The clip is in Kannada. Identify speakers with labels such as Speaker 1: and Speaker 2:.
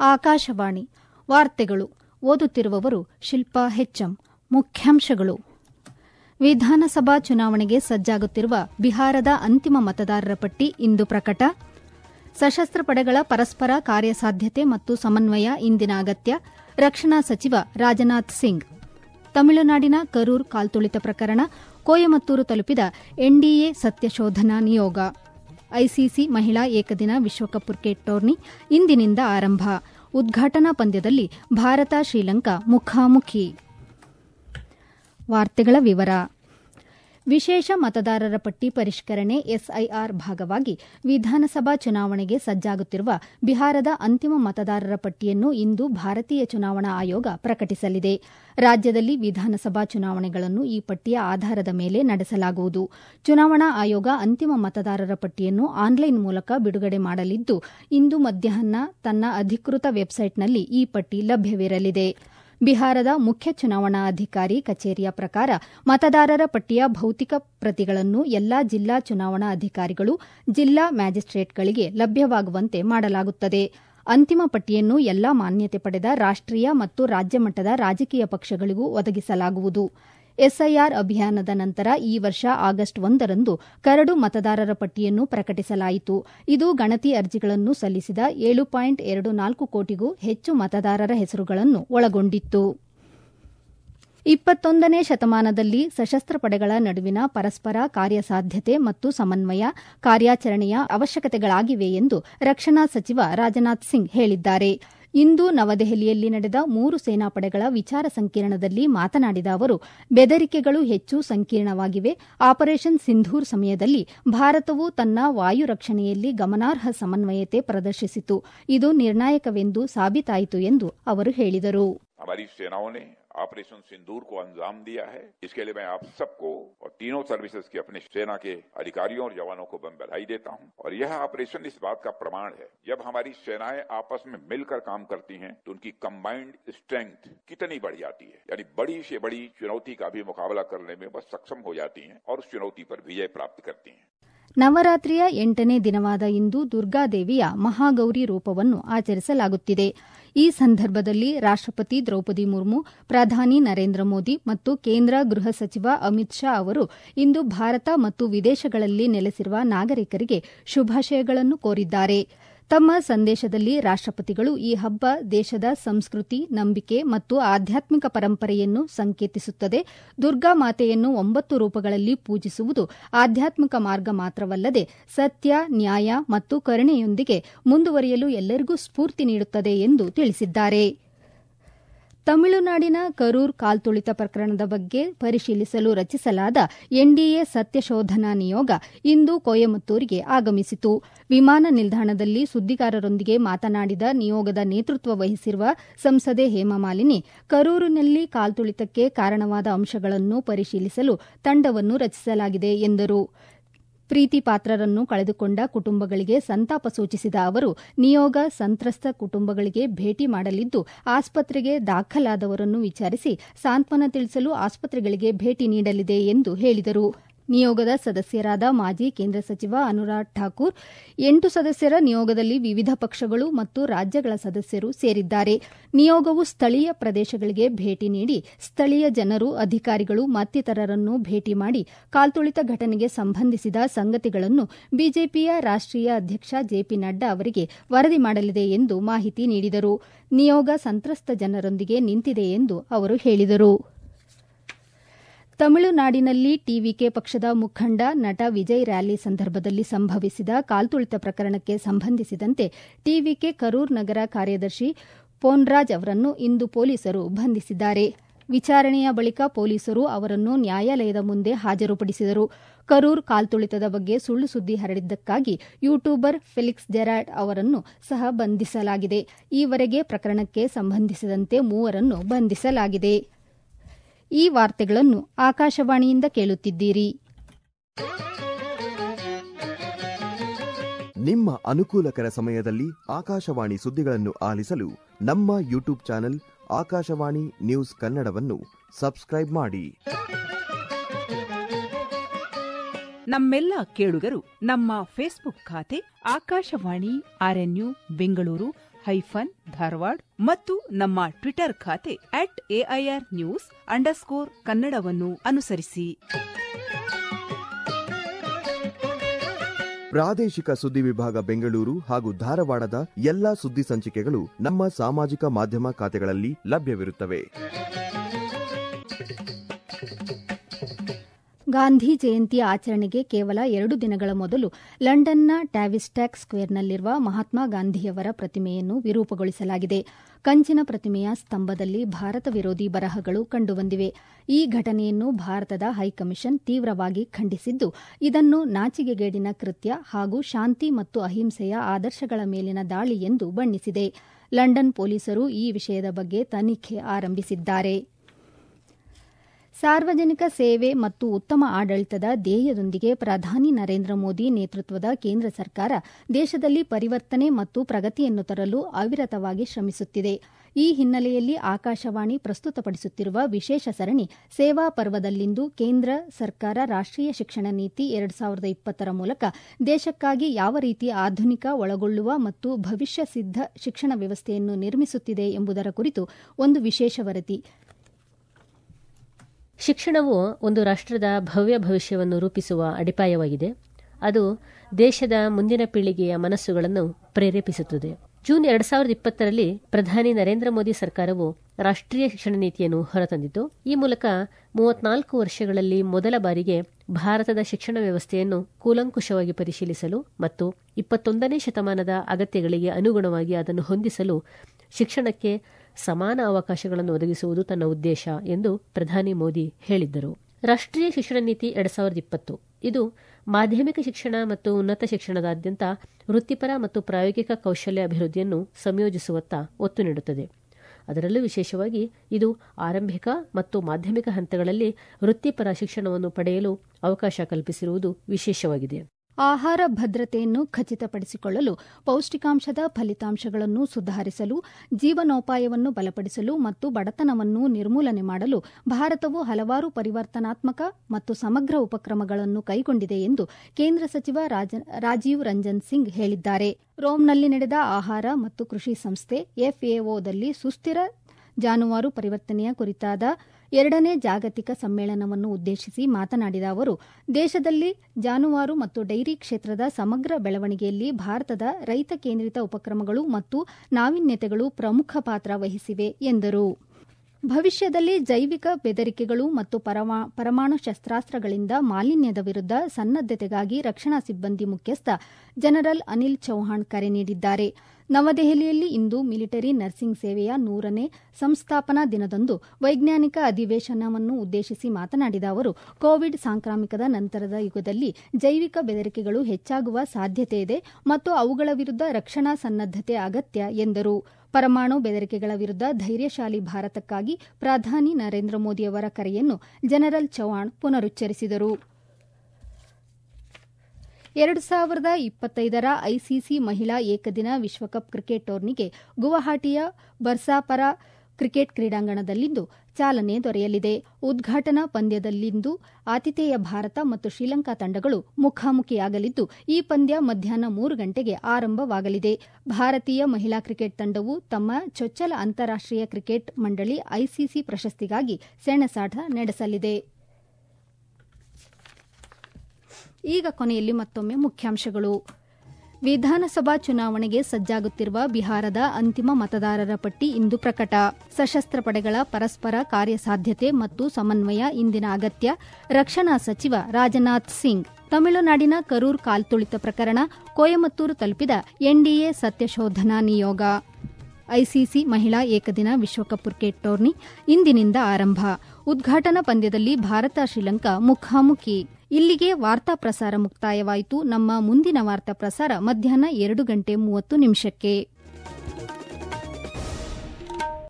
Speaker 1: ಆಕಾಶವಾಣಿ ವಾರ್ತೆಗಳು ಓದುತ್ತಿರುವವರು ಶಿಲ್ಪಾ ಹೆಚ್ಎಂ ಮುಖ್ಯಾಂಶಗಳು ವಿಧಾನಸಭಾ ಚುನಾವಣೆಗೆ ಸಜ್ಜಾಗುತ್ತಿರುವ ಬಿಹಾರದ ಅಂತಿಮ ಮತದಾರರ ಪಟ್ಟಿ ಇಂದು ಪ್ರಕಟ ಸಶಸ್ತ್ರ ಪಡೆಗಳ ಪರಸ್ಪರ ಕಾರ್ಯಸಾಧ್ಯತೆ ಮತ್ತು ಸಮನ್ವಯ ಇಂದಿನ ಅಗತ್ಯ ರಕ್ಷಣಾ ಸಚಿವ ರಾಜನಾಥ್ ಸಿಂಗ್ ತಮಿಳುನಾಡಿನ ಕರೂರ್ ಕಾಲ್ತುಳಿತ ಪ್ರಕರಣ ಕೊಯಮತ್ತೂರು ತಲುಪಿದ ಎನ್ಡಿಎ ಸತ್ಯಶೋಧನಾ ನಿಯೋಗ ಐಸಿಸಿ ಮಹಿಳಾ ಏಕದಿನ ವಿಶ್ವಕಪ್ ಕ್ರಿಕೆಟ್ ಟೂರ್ನಿ ಇಂದಿನಿಂದ ಆರಂಭ ಉದ್ಘಾಟನಾ ಪಂದ್ಯದಲ್ಲಿ ಭಾರತ ಶ್ರೀಲಂಕಾ ಮುಖಾಮುಖಿ ವಾರ್ತೆಗಳ ವಿವರ ವಿಶೇಷ ಮತದಾರರ ಪಟ್ಟಿ ಪರಿಷ್ಕರಣೆ ಎಸ್ಐಆರ್ ಭಾಗವಾಗಿ ವಿಧಾನಸಭಾ ಚುನಾವಣೆಗೆ ಸಜ್ಜಾಗುತ್ತಿರುವ ಬಿಹಾರದ ಅಂತಿಮ ಮತದಾರರ ಪಟ್ಟಿಯನ್ನು ಇಂದು ಭಾರತೀಯ ಚುನಾವಣಾ ಆಯೋಗ ಪ್ರಕಟಿಸಲಿದೆ ರಾಜ್ಯದಲ್ಲಿ ವಿಧಾನಸಭಾ ಚುನಾವಣೆಗಳನ್ನು ಈ ಪಟ್ಟಿಯ ಆಧಾರದ ಮೇಲೆ ನಡೆಸಲಾಗುವುದು ಚುನಾವಣಾ ಆಯೋಗ ಅಂತಿಮ ಮತದಾರರ ಪಟ್ಟಿಯನ್ನು ಆನ್ಲೈನ್ ಮೂಲಕ ಬಿಡುಗಡೆ ಮಾಡಲಿದ್ದು ಇಂದು ಮಧ್ಯಾಹ್ನ ತನ್ನ ಅಧಿಕೃತ ವೆಬ್ಸೈಟ್ನಲ್ಲಿ ಈ ಪಟ್ಟಿ ಲಭ್ಯವಿರಲಿದೆ ಬಿಹಾರದ ಮುಖ್ಯ ಚುನಾವಣಾ ಅಧಿಕಾರಿ ಕಚೇರಿಯ ಪ್ರಕಾರ ಮತದಾರರ ಪಟ್ಟಿಯ ಭೌತಿಕ ಪ್ರತಿಗಳನ್ನು ಎಲ್ಲಾ ಜಿಲ್ಲಾ ಚುನಾವಣಾ ಅಧಿಕಾರಿಗಳು ಜಿಲ್ಲಾ ಮ್ಯಾಜಿಸ್ಟ್ರೇಟ್ಗಳಿಗೆ ಲಭ್ಯವಾಗುವಂತೆ ಮಾಡಲಾಗುತ್ತದೆ ಅಂತಿಮ ಪಟ್ಟಿಯನ್ನು ಎಲ್ಲಾ ಮಾನ್ಯತೆ ಪಡೆದ ರಾಷ್ಟೀಯ ಮತ್ತು ರಾಜ್ಯ ಮಟ್ಟದ ರಾಜಕೀಯ ಪಕ್ಷಗಳಿಗೂ ಒದಗಿಸಲಾಗುವುದು ಎಸ್ಐಆರ್ ಅಭಿಯಾನದ ನಂತರ ಈ ವರ್ಷ ಆಗಸ್ಟ್ ಒಂದರಂದು ಕರಡು ಮತದಾರರ ಪಟ್ಟಿಯನ್ನು ಪ್ರಕಟಿಸಲಾಯಿತು ಇದು ಗಣತಿ ಅರ್ಜಿಗಳನ್ನು ಸಲ್ಲಿಸಿದ ಏಳು ಪಾಯಿಂಟ್ ಎರಡು ನಾಲ್ಕು ಕೋಟಿಗೂ ಹೆಚ್ಚು ಮತದಾರರ ಹೆಸರುಗಳನ್ನು ಒಳಗೊಂಡಿತ್ತು ಇಪ್ಪತ್ತೊಂದನೇ ಶತಮಾನದಲ್ಲಿ ಸಶಸ್ತ್ರ ಪಡೆಗಳ ನಡುವಿನ ಪರಸ್ಪರ ಕಾರ್ಯಸಾಧ್ಯತೆ ಮತ್ತು ಸಮನ್ವಯ ಕಾರ್ಯಾಚರಣೆಯ ಅವಶ್ಯಕತೆಗಳಾಗಿವೆ ಎಂದು ರಕ್ಷಣಾ ಸಚಿವ ರಾಜನಾಥ್ ಸಿಂಗ್ ಹೇಳಿದ್ದಾರೆ ಇಂದು ನವದೆಹಲಿಯಲ್ಲಿ ನಡೆದ ಮೂರು ಸೇನಾಪಡೆಗಳ ವಿಚಾರ ಸಂಕಿರಣದಲ್ಲಿ ಮಾತನಾಡಿದ ಅವರು ಬೆದರಿಕೆಗಳು ಹೆಚ್ಚು ಸಂಕೀರ್ಣವಾಗಿವೆ ಆಪರೇಷನ್ ಸಿಂಧೂರ್ ಸಮಯದಲ್ಲಿ ಭಾರತವು ತನ್ನ ವಾಯು ರಕ್ಷಣೆಯಲ್ಲಿ ಗಮನಾರ್ಹ ಸಮನ್ವಯತೆ ಪ್ರದರ್ಶಿಸಿತು ಇದು ನಿರ್ಣಾಯಕವೆಂದು ಸಾಬೀತಾಯಿತು ಎಂದು ಅವರು ಹೇಳಿದರು
Speaker 2: हमारी सेनाओं ने ऑपरेशन सिंदूर को अंजाम दिया है इसके लिए मैं आप सबको और तीनों सर्विसेज के अपने सेना के अधिकारियों और जवानों को मैं बधाई देता हूं और यह ऑपरेशन इस बात का प्रमाण है जब हमारी सेनाएं आपस में मिलकर काम करती हैं तो उनकी कंबाइंड स्ट्रेंथ कितनी बढ़ जाती है यानी बड़ी से बड़ी चुनौती का भी मुकाबला करने में वह सक्षम हो जाती हैं और उस चुनौती पर विजय प्राप्त करती हैं
Speaker 1: ನವರಾತ್ರಿಯ ಎಂಟನೇ ದಿನವಾದ ಇಂದು ದುರ್ಗಾದೇವಿಯ ಮಹಾಗೌರಿ ರೂಪವನ್ನು ಆಚರಿಸಲಾಗುತ್ತಿದೆ ಈ ಸಂದರ್ಭದಲ್ಲಿ ರಾಷ್ಟಪತಿ ದ್ರೌಪದಿ ಮುರ್ಮು ಪ್ರಧಾನಿ ನರೇಂದ್ರ ಮೋದಿ ಮತ್ತು ಕೇಂದ್ರ ಗೃಹ ಸಚಿವ ಅಮಿತ್ ಶಾ ಅವರು ಇಂದು ಭಾರತ ಮತ್ತು ವಿದೇಶಗಳಲ್ಲಿ ನೆಲೆಸಿರುವ ನಾಗರಿಕರಿಗೆ ಶುಭಾಶಯಗಳನ್ನು ಕೋರಿದ್ದಾರೆ ತಮ್ಮ ಸಂದೇಶದಲ್ಲಿ ರಾಷ್ಟಪತಿಗಳು ಈ ಹಬ್ಬ ದೇಶದ ಸಂಸ್ಕೃತಿ ನಂಬಿಕೆ ಮತ್ತು ಆಧ್ಯಾತ್ಮಿಕ ಪರಂಪರೆಯನ್ನು ಸಂಕೇತಿಸುತ್ತದೆ ದುರ್ಗಾ ಮಾತೆಯನ್ನು ಒಂಬತ್ತು ರೂಪಗಳಲ್ಲಿ ಪೂಜಿಸುವುದು ಆಧ್ಯಾತ್ಮಿಕ ಮಾರ್ಗ ಮಾತ್ರವಲ್ಲದೆ ಸತ್ಯ ನ್ಯಾಯ ಮತ್ತು ಕರುಣೆಯೊಂದಿಗೆ ಮುಂದುವರಿಯಲು ಎಲ್ಲರಿಗೂ ಸ್ಫೂರ್ತಿ ನೀಡುತ್ತದೆ ಎಂದು ತಿಳಿಸಿದ್ದಾರೆ ತಮಿಳುನಾಡಿನ ಕರೂರ್ ಕಾಲ್ತುಳಿತ ಪ್ರಕರಣದ ಬಗ್ಗೆ ಪರಿಶೀಲಿಸಲು ರಚಿಸಲಾದ ಎನ್ಡಿಎ ಸತ್ಯಶೋಧನಾ ನಿಯೋಗ ಇಂದು ಕೊಯಮತ್ತೂರಿಗೆ ಆಗಮಿಸಿತು ವಿಮಾನ ನಿಲ್ದಾಣದಲ್ಲಿ ಸುದ್ದಿಗಾರರೊಂದಿಗೆ ಮಾತನಾಡಿದ ನಿಯೋಗದ ನೇತೃತ್ವ ವಹಿಸಿರುವ ಸಂಸದೆ ಹೇಮಾಮಾಲಿನಿ ಕರೂರಿನಲ್ಲಿ ಕಾಲ್ತುಳಿತಕ್ಕೆ ಕಾರಣವಾದ ಅಂಶಗಳನ್ನು ಪರಿಶೀಲಿಸಲು ತಂಡವನ್ನು ರಚಿಸಲಾಗಿದೆ ಎಂದರು ಪ್ರೀತಿ ಪಾತ್ರರನ್ನು ಕಳೆದುಕೊಂಡ ಕುಟುಂಬಗಳಿಗೆ ಸಂತಾಪ ಸೂಚಿಸಿದ ಅವರು ನಿಯೋಗ ಸಂತ್ರಸ್ತ ಕುಟುಂಬಗಳಿಗೆ ಭೇಟಿ ಮಾಡಲಿದ್ದು ಆಸ್ಪತ್ರೆಗೆ ದಾಖಲಾದವರನ್ನು ವಿಚಾರಿಸಿ ಸಾಂತ್ವನ ತಿಳಿಸಲು ಆಸ್ಪತ್ರೆಗಳಿಗೆ ಭೇಟಿ ನೀಡಲಿದೆ ಎಂದು ಹೇಳಿದರು ನಿಯೋಗದ ಸದಸ್ಯರಾದ ಮಾಜಿ ಕೇಂದ್ರ ಸಚಿವ ಅನುರಾಗ್ ಠಾಕೂರ್ ಎಂಟು ಸದಸ್ಯರ ನಿಯೋಗದಲ್ಲಿ ವಿವಿಧ ಪಕ್ಷಗಳು ಮತ್ತು ರಾಜ್ಯಗಳ ಸದಸ್ಯರು ಸೇರಿದ್ದಾರೆ ನಿಯೋಗವು ಸ್ಥಳೀಯ ಪ್ರದೇಶಗಳಿಗೆ ಭೇಟಿ ನೀಡಿ ಸ್ಥಳೀಯ ಜನರು ಅಧಿಕಾರಿಗಳು ಮತ್ತಿತರರನ್ನು ಭೇಟಿ ಮಾಡಿ ಕಾಲ್ತುಳಿತ ಘಟನೆಗೆ ಸಂಬಂಧಿಸಿದ ಸಂಗತಿಗಳನ್ನು ಬಿಜೆಪಿಯ ರಾಷ್ಟೀಯ ಅಧ್ಯಕ್ಷ ಜೆಪಿ ನಡ್ಡಾ ಅವರಿಗೆ ವರದಿ ಮಾಡಲಿದೆ ಎಂದು ಮಾಹಿತಿ ನೀಡಿದರು ನಿಯೋಗ ಸಂತ್ರಸ್ತ ಜನರೊಂದಿಗೆ ನಿಂತಿದೆ ಎಂದು ಅವರು ಹೇಳಿದರು ತಮಿಳುನಾಡಿನಲ್ಲಿ ಟಿವಿಕೆ ಪಕ್ಷದ ಮುಖಂಡ ನಟ ವಿಜಯ್ ರ್ಯಾಲಿ ಸಂದರ್ಭದಲ್ಲಿ ಸಂಭವಿಸಿದ ಕಾಲ್ತುಳಿತ ಪ್ರಕರಣಕ್ಕೆ ಸಂಬಂಧಿಸಿದಂತೆ ಟಿವಿಕೆ ಕರೂರ್ ನಗರ ಕಾರ್ಯದರ್ಶಿ ಪೋನ್ರಾಜ್ ಅವರನ್ನು ಇಂದು ಪೊಲೀಸರು ಬಂಧಿಸಿದ್ದಾರೆ ವಿಚಾರಣೆಯ ಬಳಿಕ ಪೊಲೀಸರು ಅವರನ್ನು ನ್ಯಾಯಾಲಯದ ಮುಂದೆ ಹಾಜರುಪಡಿಸಿದರು ಕರೂರ್ ಕಾಲ್ತುಳಿತದ ಬಗ್ಗೆ ಸುಳ್ಳು ಸುದ್ದಿ ಹರಡಿದ್ದಕ್ಕಾಗಿ ಯೂಟ್ಯೂಬರ್ ಫೆಲಿಕ್ಸ್ ಜೆರಾಡ್ ಅವರನ್ನು ಸಹ ಬಂಧಿಸಲಾಗಿದೆ ಈವರೆಗೆ ಪ್ರಕರಣಕ್ಕೆ ಸಂಬಂಧಿಸಿದಂತೆ ಮೂವರನ್ನು ಬಂಧಿಸಲಾಗಿದೆ ಈ ವಾರ್ತೆಗಳನ್ನು ಆಕಾಶವಾಣಿಯಿಂದ ಕೇಳುತ್ತಿದ್ದೀರಿ
Speaker 3: ನಿಮ್ಮ ಅನುಕೂಲಕರ ಸಮಯದಲ್ಲಿ ಆಕಾಶವಾಣಿ ಸುದ್ದಿಗಳನ್ನು ಆಲಿಸಲು ನಮ್ಮ ಯೂಟ್ಯೂಬ್ ಚಾನೆಲ್ ಆಕಾಶವಾಣಿ ನ್ಯೂಸ್ ಕನ್ನಡವನ್ನು ಸಬ್ಸ್ಕ್ರೈಬ್ ಮಾಡಿ
Speaker 4: ನಮ್ಮೆಲ್ಲ ಕೇಳುಗರು ನಮ್ಮ ಫೇಸ್ಬುಕ್ ಖಾತೆ ಆಕಾಶವಾಣಿ ಆರ್ಎನ್ಯು ಬೆಂಗಳೂರು ಹೈಫನ್ ಧಾರವಾಡ ಮತ್ತು ನಮ್ಮ ಟ್ವಿಟರ್ ಖಾತೆ ಅಟ್ ಎಐಆರ್ ನ್ಯೂಸ್ ಅಂಡರ್ಸ್ಕೋರ್ ಕನ್ನಡವನ್ನು ಅನುಸರಿಸಿ
Speaker 3: ಪ್ರಾದೇಶಿಕ ಸುದ್ದಿ ವಿಭಾಗ ಬೆಂಗಳೂರು ಹಾಗೂ ಧಾರವಾಡದ ಎಲ್ಲಾ ಸುದ್ದಿ ಸಂಚಿಕೆಗಳು ನಮ್ಮ ಸಾಮಾಜಿಕ ಮಾಧ್ಯಮ ಖಾತೆಗಳಲ್ಲಿ ಲಭ್ಯವಿರುತ್ತವೆ
Speaker 1: ಗಾಂಧಿ ಜಯಂತಿ ಆಚರಣೆಗೆ ಕೇವಲ ಎರಡು ದಿನಗಳ ಮೊದಲು ಲಂಡನ್ನ ಟ್ಯಾವಿಸ್ಟ್ಯಾಕ್ ಸ್ಕ್ವೇರ್ನಲ್ಲಿರುವ ಮಹಾತ್ಮ ಗಾಂಧಿಯವರ ಪ್ರತಿಮೆಯನ್ನು ವಿರೂಪಗೊಳಿಸಲಾಗಿದೆ ಕಂಚಿನ ಪ್ರತಿಮೆಯ ಸ್ತಂಭದಲ್ಲಿ ಭಾರತ ವಿರೋಧಿ ಬರಹಗಳು ಕಂಡುಬಂದಿವೆ ಈ ಘಟನೆಯನ್ನು ಭಾರತದ ಹೈಕಮಿಷನ್ ತೀವ್ರವಾಗಿ ಖಂಡಿಸಿದ್ದು ಇದನ್ನು ನಾಚಿಕೆಗೇಡಿನ ಕೃತ್ಯ ಹಾಗೂ ಶಾಂತಿ ಮತ್ತು ಅಹಿಂಸೆಯ ಆದರ್ಶಗಳ ಮೇಲಿನ ದಾಳಿ ಎಂದು ಬಣ್ಣಿಸಿದೆ ಲಂಡನ್ ಪೊಲೀಸರು ಈ ವಿಷಯದ ಬಗ್ಗೆ ತನಿಖೆ ಆರಂಭಿಸಿದ್ದಾರೆ ಸಾರ್ವಜನಿಕ ಸೇವೆ ಮತ್ತು ಉತ್ತಮ ಆಡಳಿತದ ಧ್ಯೇಯದೊಂದಿಗೆ ಪ್ರಧಾನಿ ನರೇಂದ್ರ ಮೋದಿ ನೇತೃತ್ವದ ಕೇಂದ್ರ ಸರ್ಕಾರ ದೇಶದಲ್ಲಿ ಪರಿವರ್ತನೆ ಮತ್ತು ಪ್ರಗತಿಯನ್ನು ತರಲು ಅವಿರತವಾಗಿ ಶ್ರಮಿಸುತ್ತಿದೆ ಈ ಹಿನ್ನೆಲೆಯಲ್ಲಿ ಆಕಾಶವಾಣಿ ಪ್ರಸ್ತುತಪಡಿಸುತ್ತಿರುವ ವಿಶೇಷ ಸರಣಿ ಸೇವಾ ಪರ್ವದಲ್ಲಿಂದು ಕೇಂದ್ರ ಸರ್ಕಾರ ರಾಷ್ಟೀಯ ಶಿಕ್ಷಣ ನೀತಿ ಎರಡು ಸಾವಿರದ ಇಪ್ಪತ್ತರ ಮೂಲಕ ದೇಶಕ್ಕಾಗಿ ಯಾವ ರೀತಿ ಆಧುನಿಕ ಒಳಗೊಳ್ಳುವ ಮತ್ತು ಭವಿಷ್ಯ ಸಿದ್ಧ ಶಿಕ್ಷಣ ವ್ಯವಸ್ಥೆಯನ್ನು ನಿರ್ಮಿಸುತ್ತಿದೆ ಎಂಬುದರ ಕುರಿತು ಒಂದು ವಿಶೇಷ ವರದಿ
Speaker 5: ಶಿಕ್ಷಣವು ಒಂದು ರಾಷ್ಟ್ರದ ಭವ್ಯ ಭವಿಷ್ಯವನ್ನು ರೂಪಿಸುವ ಅಡಿಪಾಯವಾಗಿದೆ ಅದು ದೇಶದ ಮುಂದಿನ ಪೀಳಿಗೆಯ ಮನಸ್ಸುಗಳನ್ನು ಪ್ರೇರೇಪಿಸುತ್ತದೆ ಜೂನ್ ಎರಡ್ ಸಾವಿರದ ಇಪ್ಪತ್ತರಲ್ಲಿ ಪ್ರಧಾನಿ ನರೇಂದ್ರ ಮೋದಿ ಸರ್ಕಾರವು ರಾಷ್ಟ್ರೀಯ ಶಿಕ್ಷಣ ನೀತಿಯನ್ನು ಹೊರತಂದಿತು ಈ ಮೂಲಕ ಮೂವತ್ನಾಲ್ಕು ವರ್ಷಗಳಲ್ಲಿ ಮೊದಲ ಬಾರಿಗೆ ಭಾರತದ ಶಿಕ್ಷಣ ವ್ಯವಸ್ಥೆಯನ್ನು ಕೂಲಂಕುಷವಾಗಿ ಪರಿಶೀಲಿಸಲು ಮತ್ತು ಇಪ್ಪತ್ತೊಂದನೇ ಶತಮಾನದ ಅಗತ್ಯಗಳಿಗೆ ಅನುಗುಣವಾಗಿ ಅದನ್ನು ಹೊಂದಿಸಲು ಶಿಕ್ಷಣಕ್ಕೆ ಸಮಾನ ಅವಕಾಶಗಳನ್ನು ಒದಗಿಸುವುದು ತನ್ನ ಉದ್ದೇಶ ಎಂದು ಪ್ರಧಾನಿ ಮೋದಿ ಹೇಳಿದ್ದರು ರಾಷ್ಟ್ರೀಯ ಶಿಕ್ಷಣ ನೀತಿ ಎರಡ್ ಸಾವಿರದ ಇಪ್ಪತ್ತು ಇದು ಮಾಧ್ಯಮಿಕ ಶಿಕ್ಷಣ ಮತ್ತು ಉನ್ನತ ಶಿಕ್ಷಣದಾದ್ಯಂತ ವೃತ್ತಿಪರ ಮತ್ತು ಪ್ರಾಯೋಗಿಕ ಕೌಶಲ್ಯ ಅಭಿವೃದ್ಧಿಯನ್ನು ಸಂಯೋಜಿಸುವತ್ತ ಒತ್ತು ನೀಡುತ್ತದೆ ಅದರಲ್ಲೂ ವಿಶೇಷವಾಗಿ ಇದು ಆರಂಭಿಕ ಮತ್ತು ಮಾಧ್ಯಮಿಕ ಹಂತಗಳಲ್ಲಿ ವೃತ್ತಿಪರ ಶಿಕ್ಷಣವನ್ನು ಪಡೆಯಲು ಅವಕಾಶ ಕಲ್ಪಿಸಿರುವುದು ವಿಶೇಷವಾಗಿದೆ
Speaker 1: ಆಹಾರ ಭದ್ರತೆಯನ್ನು ಖಚಿತಪಡಿಸಿಕೊಳ್ಳಲು ಪೌಷ್ಟಿಕಾಂಶದ ಫಲಿತಾಂಶಗಳನ್ನು ಸುಧಾರಿಸಲು ಜೀವನೋಪಾಯವನ್ನು ಬಲಪಡಿಸಲು ಮತ್ತು ಬಡತನವನ್ನು ನಿರ್ಮೂಲನೆ ಮಾಡಲು ಭಾರತವು ಹಲವಾರು ಪರಿವರ್ತನಾತ್ಮಕ ಮತ್ತು ಸಮಗ್ರ ಉಪಕ್ರಮಗಳನ್ನು ಕೈಗೊಂಡಿದೆ ಎಂದು ಕೇಂದ್ರ ಸಚಿವ ರಾಜೀವ್ ರಂಜನ್ ಸಿಂಗ್ ಹೇಳಿದ್ದಾರೆ ರೋಮ್ನಲ್ಲಿ ನಡೆದ ಆಹಾರ ಮತ್ತು ಕೃಷಿ ಸಂಸ್ಥೆ ಎಫ್ಎಒದಲ್ಲಿ ಸುಸ್ಥಿರ ಜಾನುವಾರು ಪರಿವರ್ತನೆಯ ಕುರಿತಾದ ಎರಡನೇ ಜಾಗತಿಕ ಸಮ್ಮೇಳನವನ್ನು ಉದ್ದೇಶಿಸಿ ಮಾತನಾಡಿದ ಅವರು ದೇಶದಲ್ಲಿ ಜಾನುವಾರು ಮತ್ತು ಡೈರಿ ಕ್ಷೇತ್ರದ ಸಮಗ್ರ ಬೆಳವಣಿಗೆಯಲ್ಲಿ ಭಾರತದ ರೈತ ಕೇಂದ್ರಿತ ಉಪಕ್ರಮಗಳು ಮತ್ತು ನಾವೀನ್ಯತೆಗಳು ಪ್ರಮುಖ ಪಾತ್ರ ವಹಿಸಿವೆ ಎಂದರು ಭವಿಷ್ಯದಲ್ಲಿ ಜೈವಿಕ ಬೆದರಿಕೆಗಳು ಮತ್ತು ಪರಮಾಣು ಶಸ್ತ್ರಾಸ್ತ್ರಗಳಿಂದ ಮಾಲಿನ್ಯದ ವಿರುದ್ಧ ಸನ್ನದ್ದತೆಗಾಗಿ ರಕ್ಷಣಾ ಸಿಬ್ಬಂದಿ ಮುಖ್ಯಸ್ಥ ಜನರಲ್ ಅನಿಲ್ ಚೌಹಾಣ್ ಕರೆ ನೀಡಿದ್ದಾರೆ ನವದೆಹಲಿಯಲ್ಲಿ ಇಂದು ಮಿಲಿಟರಿ ನರ್ಸಿಂಗ್ ಸೇವೆಯ ನೂರನೇ ಸಂಸ್ಥಾಪನಾ ದಿನದಂದು ವೈಜ್ಞಾನಿಕ ಅಧಿವೇಶನವನ್ನು ಉದ್ದೇಶಿಸಿ ಮಾತನಾಡಿದ ಅವರು ಕೋವಿಡ್ ಸಾಂಕ್ರಾಮಿಕದ ನಂತರದ ಯುಗದಲ್ಲಿ ಜೈವಿಕ ಬೆದರಿಕೆಗಳು ಹೆಚ್ಚಾಗುವ ಸಾಧ್ಯತೆಯಿದೆ ಮತ್ತು ಅವುಗಳ ವಿರುದ್ಧ ರಕ್ಷಣಾ ಸನ್ನದ್ದತೆ ಅಗತ್ಯ ಎಂದರು ಪರಮಾಣು ಬೆದರಿಕೆಗಳ ವಿರುದ್ಧ ಧೈರ್ಯಶಾಲಿ ಭಾರತಕ್ಕಾಗಿ ಪ್ರಧಾನಿ ನರೇಂದ್ರ ಮೋದಿಯವರ ಕರೆಯನ್ನು ಜನರಲ್ ಚೌಹಾಣ್ ಪುನರುಚ್ಚರಿಸಿದರು ಎರಡು ಸಾವಿರದ ಇಪ್ಪತ್ತೈದರ ಐಸಿಸಿ ಮಹಿಳಾ ಏಕದಿನ ವಿಶ್ವಕಪ್ ಕ್ರಿಕೆಟ್ ಟೂರ್ನಿಗೆ ಗುವಾಹಟಿಯ ಬರ್ಸಾಪರ ಕ್ರಿಕೆಟ್ ಕ್ರೀಡಾಂಗಣದಲ್ಲಿಂದು ಚಾಲನೆ ದೊರೆಯಲಿದೆ ಉದ್ಘಾಟನಾ ಪಂದ್ಯದಲ್ಲಿಂದು ಆತಿಥೇಯ ಭಾರತ ಮತ್ತು ಶ್ರೀಲಂಕಾ ತಂಡಗಳು ಮುಖಾಮುಖಿಯಾಗಲಿದ್ದು ಈ ಪಂದ್ಯ ಮಧ್ಯಾಹ್ನ ಮೂರು ಗಂಟೆಗೆ ಆರಂಭವಾಗಲಿದೆ ಭಾರತೀಯ ಮಹಿಳಾ ಕ್ರಿಕೆಟ್ ತಂಡವು ತಮ್ಮ ಚೊಚ್ಚಲ ಅಂತಾರಾಷ್ಟೀಯ ಕ್ರಿಕೆಟ್ ಮಂಡಳಿ ಐಸಿಸಿ ಪ್ರಶಸ್ತಿಗಾಗಿ ಸೆಣಸಾಟ ನಡೆಸಲಿದೆ ಈಗ ಕೊನೆಯಲ್ಲಿ ಮತ್ತೊಮ್ಮೆ ಮುಖ್ಯಾಂಶಗಳು ವಿಧಾನಸಭಾ ಚುನಾವಣೆಗೆ ಸಜ್ಜಾಗುತ್ತಿರುವ ಬಿಹಾರದ ಅಂತಿಮ ಮತದಾರರ ಪಟ್ಟಿ ಇಂದು ಪ್ರಕಟ ಸಶಸ್ತ್ರ ಪಡೆಗಳ ಪರಸ್ಪರ ಕಾರ್ಯಸಾಧ್ಯತೆ ಮತ್ತು ಸಮನ್ವಯ ಇಂದಿನ ಅಗತ್ಯ ರಕ್ಷಣಾ ಸಚಿವ ರಾಜನಾಥ್ ಸಿಂಗ್ ತಮಿಳುನಾಡಿನ ಕರೂರ್ ಕಾಲ್ತುಳಿತ ಪ್ರಕರಣ ಕೊಯಮತ್ತೂರು ತಲುಪಿದ ಎನ್ಡಿಎ ಸತ್ಯಶೋಧನಾ ನಿಯೋಗ ಐಸಿಸಿ ಮಹಿಳಾ ಏಕದಿನ ವಿಶ್ವಕಪ್ ಕ್ರಿಕೆಟ್ ಟೂರ್ನಿ ಇಂದಿನಿಂದ ಆರಂಭ ಉದ್ಘಾಟನಾ ಪಂದ್ಯದಲ್ಲಿ ಭಾರತ ಶ್ರೀಲಂಕಾ ಮುಖಾಮುಖಿ ಇಲ್ಲಿಗೆ ವಾರ್ತಾ ಪ್ರಸಾರ ಮುಕ್ತಾಯವಾಯಿತು ನಮ್ಮ ಮುಂದಿನ ವಾರ್ತಾ ಪ್ರಸಾರ ಮಧ್ಯಾಹ್ನ ಎರಡು ಗಂಟೆ ಮೂವತ್ತು ನಿಮಿಷಕ್ಕೆ